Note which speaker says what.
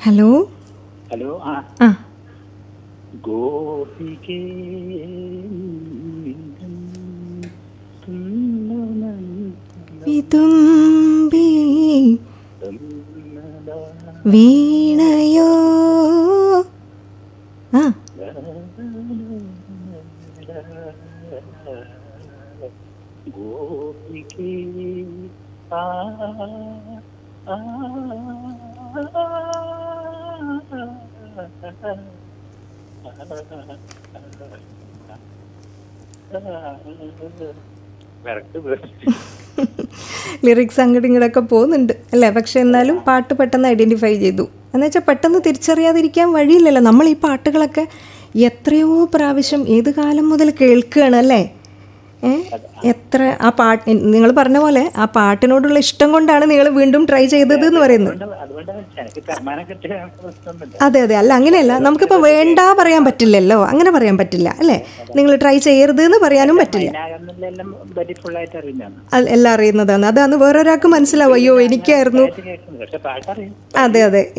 Speaker 1: hello
Speaker 2: hello ആ
Speaker 1: ആ
Speaker 2: ഗോപികേ
Speaker 1: വിതുമ്പി വീണയോ ആ
Speaker 2: ഗോപികേ ആ ആ കറക്റ്റ്
Speaker 1: ലിറിക്സ് അങ്ങോട്ടും ഇങ്ങോട്ടൊക്കെ പോകുന്നുണ്ട് അല്ലേ പക്ഷെ എന്നാലും പാട്ട് പെട്ടെന്ന് ഐഡൻറ്റിഫൈ ചെയ്തു എന്നുവെച്ചാൽ പെട്ടെന്ന് തിരിച്ചറിയാതിരിക്കാൻ വഴിയില്ലല്ലോ നമ്മൾ ഈ പാട്ടുകളൊക്കെ എത്രയോ പ്രാവശ്യം ഏത് കാലം മുതൽ കേൾക്കുകയാണ് അല്ലേ ഏ എത്ര ആ പാട്ട് നിങ്ങൾ പറഞ്ഞ പോലെ ആ പാട്ടിനോടുള്ള ഇഷ്ടം കൊണ്ടാണ് നിങ്ങൾ വീണ്ടും ട്രൈ ചെയ്തത് എന്ന് പറയുന്നത്
Speaker 2: അതുകൊണ്ട് അതുകൊണ്ടാണ് എനിക്ക് സമ്മാനം കിട്ടിയ പ്രശ്നമൊന്നുമില്ല
Speaker 1: അതെ അതെ അല്ല അങ്ങനെയല്ല നമുക്കിപ്പോൾ വേണ്ട പറയാൻ പറ്റില്ലല്ലോ അങ്ങനെ പറയാൻ പറ്റില്ല അല്ലേ നിങ്ങൾ ട്രൈ ചെയ്യരുത് എന്ന് പറയാനും പറ്റില്ല
Speaker 2: അതിനകത്തെല്ലാം വെരി ഫുള്ളായിട്ട് അറിയുന്നതാണ്
Speaker 1: അത് എല്ലാം അറിയുന്നതാണ് അതാണ് വേറൊരാൾക്ക് മനസ്സിലാവും അയ്യോ എനിക്കായിരുന്നു
Speaker 2: കേൾക്കുന്നത് പക്ഷെ പാട്ടറിയും
Speaker 1: അതെ അതെ